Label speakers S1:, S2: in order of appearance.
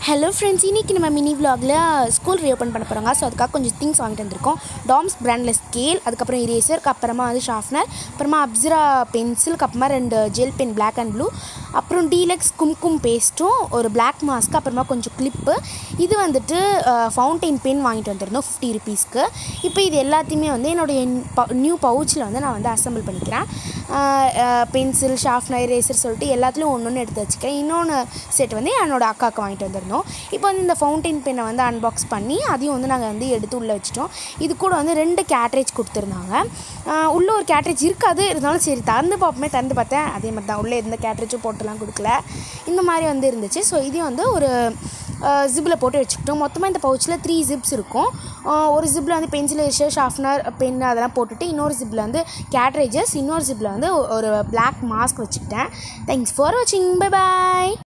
S1: hello friends இன்றைக்கி நம்ம mini vlogல ஸ்கூல் ரீஓப்பன் பண்ண போகிறாங்க ஸோ அதுக்காக கொஞ்சம் திங்ஸ் வாங்கிட்டு வந்திருக்கோம் டாம்ஸ் பிராண்டில் ஸ்கேல் அதுக்கப்புறம் இரேசருக்கு அப்புறமா வந்து ஷார்ப்னர் அப்புறமா அப்சரா பென்சிலுக்கு அப்புறமா ரெண்டு gel pen Black and blue அப்புறம் டீலக்ஸ் கும்கும் பேஸ்ட்டும் ஒரு Black மாஸ்க் அப்புறமா கொஞ்சம் கிளிப்பு இது வந்துட்டு ஃபவுண்டைன் பென் வாங்கிட்டு வந்திருந்தோம் ஃபிஃப்டி ருபீஸ்க்கு இப்போ இது எல்லாத்தையுமே வந்து என்னுடைய நியூ பவுச்சில் வந்து நான் வந்து அசம்பிள் பண்ணிக்கிறேன் பென்சில் ஷார்ப்னர் ரேசர் சொல்லிட்டு எல்லாத்துலேயும் ஒன்று ஒன்று எடுத்து வச்சுக்கிறேன் இன்னொன்று செட் வந்து என்னோட அக்காவுக்கு வாங்கிட்டு வந்திருந்தோம் இப்போ வந்து இந்த ஃபவுண்டைன் பென்னை வந்து அன்பாக்ஸ் பண்ணி அதையும் வந்து நாங்கள் வந்து எடுத்து உள்ளே வச்சிட்டோம் இது கூட வந்து ரெண்டு கேட்ரேஜ் கொடுத்துருந்தாங்க ஆஹ் உள்ள ஒரு கேட்ரேஜ் இருக்காது இருந்தாலும் சரி திறந்து பார்ப்போமே திறந்து பார்த்தேன் அதே மாதிரி தான் உள்ளே எந்த கேட்ரேஜும் போட்டுலாம் கொடுக்கல இந்த மாதிரி வந்து இருந்துச்சு ஸோ இதையும் வந்து ஒரு ஜிப்பில் போட்டு வச்சுக்கிட்டோம் மொத்தமாக இந்த பவுச்சில் த்ரீ ஜிப்ஸ் இருக்கும் ஆஹ் ஒரு ஜிப்பில் வந்து பென்சில் எரேசர் ஷார்ப்னர் பென் அதெல்லாம் போட்டுட்டு இன்னொரு ஜிப்பில் வந்து கேட்ரேஜஸ் இன்னொரு ஜிப்பில் வந்து ஒரு Black மாஸ்க் வச்சுக்கிட்டேன் தேங்க்ஸ் ஃபார் வாட்சிங் பை பாய்